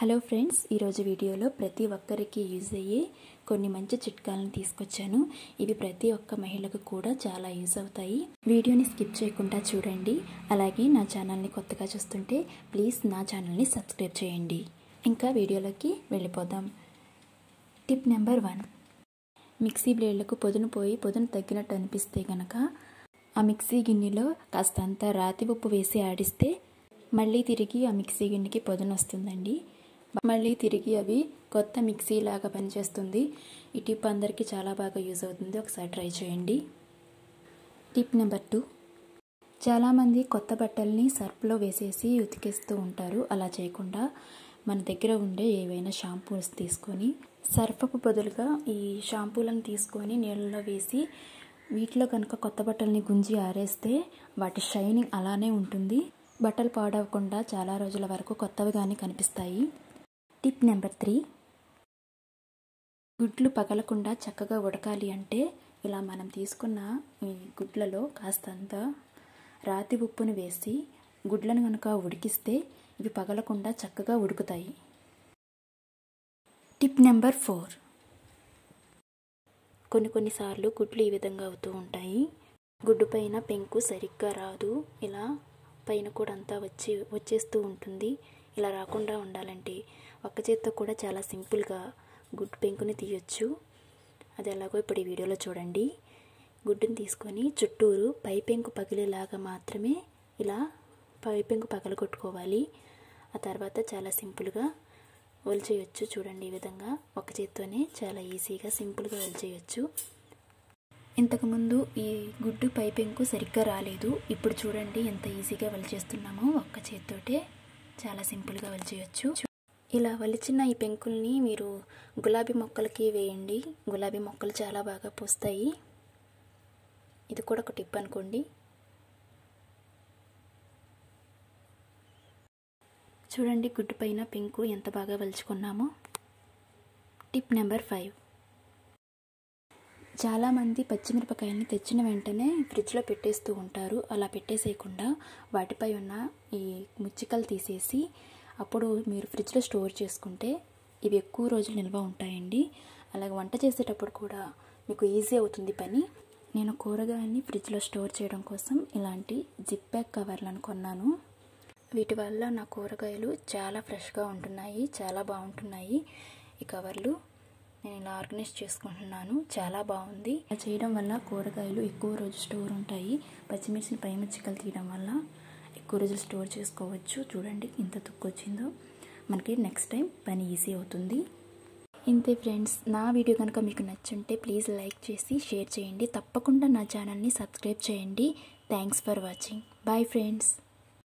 hello friends ఈరోజు వీడియోలో ప్రతి ఒక్కరికి యూజ్ అయ్యే కొన్ని మంచి చిట్కాలను తీసుకొచ్చాను ఇవి ప్రతి ఒక్క మహిళకు కూడా చాలా యూజ్ అవుతాయి వీడియోని స్కిప్ చేయకుండా చూడండి అలాగే నా ఛానల్ని కొత్తగా చూస్తుంటే ప్లీజ్ నా ఛానల్ని సబ్స్క్రైబ్ చేయండి ఇంకా వీడియోలోకి వెళ్ళిపోదాం టిప్ నెంబర్ వన్ మిక్సీ బ్లేడ్లకు పొదును పోయి పొదును తగ్గినట్టు అనిపిస్తే గనక ఆ మిక్సీ గిన్నెలో కాస్తంత రాతి ఉప్పు వేసి ఆడిస్తే మళ్ళీ తిరిగి ఆ మిక్సీ గిన్నెకి పొదును వస్తుందండి మళ్ళీ తిరిగి అవి కొత్త మిక్సీ లాగా పనిచేస్తుంది ఈ టిప్ అందరికీ చాలా బాగా యూజ్ అవుతుంది ఒకసారి ట్రై చేయండి టిప్ నెంబర్ టూ చాలామంది కొత్త బట్టల్ని సర్ఫ్లో వేసేసి ఉతికేస్తూ ఉంటారు అలా చేయకుండా మన దగ్గర ఉండే ఏవైనా షాంపూస్ తీసుకొని సర్ఫకు బదులుగా ఈ షాంపూలను తీసుకొని నీళ్ళలో వేసి వీటిలో కనుక కొత్త బట్టల్ని గుంజి ఆరేస్తే వాటి షైనింగ్ అలానే ఉంటుంది బట్టలు పాడవకుండా చాలా రోజుల వరకు కొత్తవిగానే కనిపిస్తాయి టిప్ నెంబర్ త్రీ గుడ్లు పగలకుండా చక్కగా ఉడకాలి అంటే ఇలా మనం తీసుకున్న ఈ గుడ్లలో కాస్తంత రాతి ఉప్పును వేసి గుడ్లను కనుక ఉడికిస్తే ఇవి పగలకుండా చక్కగా ఉడుకుతాయి టిప్ నెంబర్ ఫోర్ కొన్ని కొన్నిసార్లు గుడ్లు ఈ విధంగా అవుతూ ఉంటాయి గుడ్డు పైన పెంకు సరిగ్గా రాదు ఇలా పైన కూడా అంతా వచ్చి వచ్చేస్తూ ఉంటుంది ఇలా రాకుండా ఉండాలంటే ఒక్క చేత్తో కూడా చాలా సింపుల్గా గుడ్డు పెంకుని తీయొచ్చు అది ఎలాగో ఇప్పుడు ఈ వీడియోలో చూడండి గుడ్డుని తీసుకొని చుట్టూరు పై పెంకు పగిలేలాగా మాత్రమే ఇలా పై పెంకు పగలగొట్టుకోవాలి ఆ తర్వాత చాలా సింపుల్గా ఒలిచేయచ్చు చూడండి ఈ విధంగా ఒక చేత్తోనే చాలా ఈజీగా సింపుల్గా ఒలిచేయచ్చు ఇంతకుముందు ఈ గుడ్డు పై పెంకు సరిగ్గా రాలేదు ఇప్పుడు చూడండి ఎంత ఈజీగా వలిచేస్తున్నామో ఒక్క చేత్తోటే చాలా సింపుల్గా వలిచేయచ్చు ఇలా వలిచిన ఈ పెంకుల్ని మీరు గులాబీ మొక్కలకి వేయండి గులాబీ మొక్కలు చాలా బాగా పూస్తాయి ఇది కూడా ఒక టిప్ అనుకోండి చూడండి గుడ్డు పైన పెంకు ఎంత బాగా వలుచుకున్నామో టిప్ నెంబర్ ఫైవ్ చాలామంది పచ్చిమిరపకాయలని తెచ్చిన వెంటనే ఫ్రిడ్జ్లో పెట్టేస్తూ ఉంటారు అలా పెట్టేసేయకుండా వాటిపై ఉన్న ఈ ముచ్చికలు తీసేసి అప్పుడు మీరు ఫ్రిడ్జ్లో స్టోర్ చేసుకుంటే ఇవి ఎక్కువ రోజులు నిల్వ ఉంటాయండి అలాగే వంట చేసేటప్పుడు కూడా మీకు ఈజీ అవుతుంది పని నేను కూరగాయల్ని ఫ్రిడ్జ్లో స్టోర్ చేయడం కోసం ఇలాంటి జిప్ బ్యాగ్ కవర్లను కొన్నాను వీటి వల్ల నా కూరగాయలు చాలా ఫ్రెష్గా ఉంటున్నాయి చాలా బాగుంటున్నాయి ఈ కవర్లు నేను ఇలా ఆర్గనైజ్ చేసుకుంటున్నాను చాలా బాగుంది ఇలా చేయడం వల్ల కూరగాయలు ఎక్కువ రోజు స్టోర్ ఉంటాయి పచ్చిమిర్చిని పై మిర్చికలు తీయడం వల్ల ఎక్కువ రోజులు స్టోర్ చేసుకోవచ్చు చూడండి ఇంత తుక్కు వచ్చిందో మనకి నెక్స్ట్ టైం పని ఈజీ అవుతుంది ఇంతే ఫ్రెండ్స్ నా వీడియో కనుక మీకు నచ్చుంటే ప్లీజ్ లైక్ చేసి షేర్ చేయండి తప్పకుండా నా ఛానల్ని సబ్స్క్రైబ్ చేయండి thanks for watching bye friends